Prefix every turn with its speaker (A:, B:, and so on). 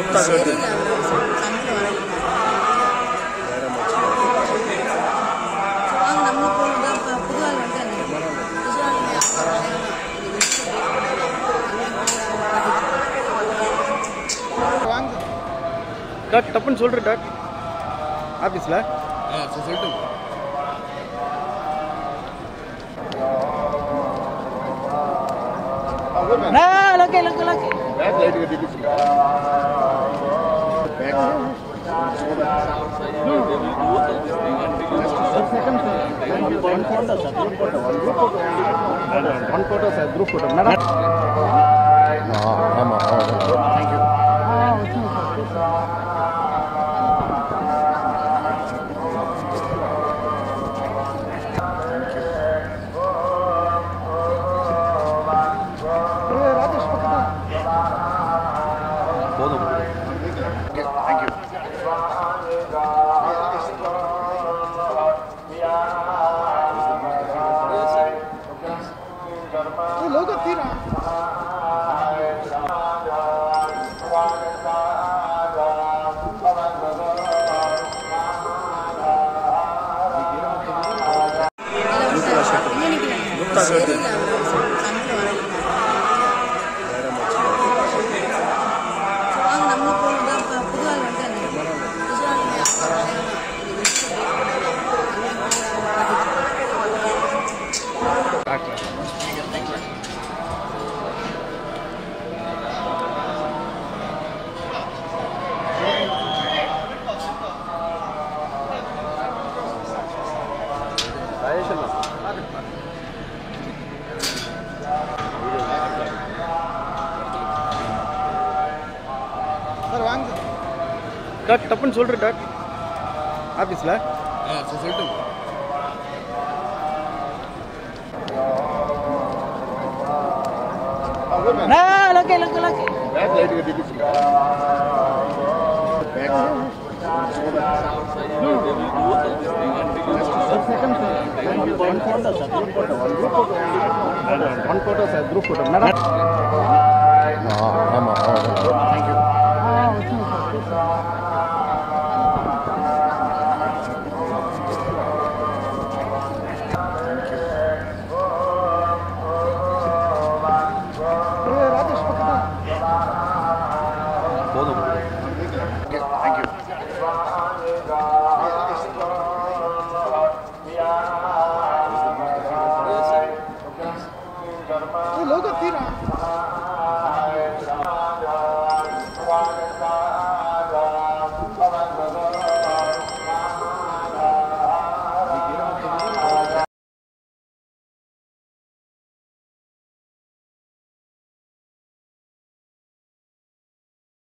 A: தெரியல அவர் சமையல் வரல வாங்க நம்மளும் போகணும் தான் இப்போ புது ஆள் வந்துட்டாங்க புது ஆள் வந்து அவங்க வராங்க. இது வச்சு
B: வாங்க டாட் டப்புன்னு சொல்கிறேன் டாட் ஆஃபீஸில்
C: ஆ சரி சொல்லட்டும்
B: பேக் லைட் கட்டிட்டு one photo sir group photo madam
C: ஆமாம்
B: தேங்க்யூ ராஜேஷ்
C: போதும்
B: தேங்க்யூ லோகோ தீரா
A: தெரியல அவர் சமையல் வரல வாங்க நம்மளும் போகணும் தான் இப்போ புது ஆள் வந்துட்டாங்க புது ஆள் வந்து அவங்க வராங்க. இது வச்சு
B: ராஜேஷ் அண்ணா சார் வாங்க டாட் டப்புன்னு சொல்கிறேன் டாட் ஆஃபீஸில்
C: ஆ சரி சொல்லட்டும்
B: பேக் லைட் கட்டிட்டு one photo sir group photo madam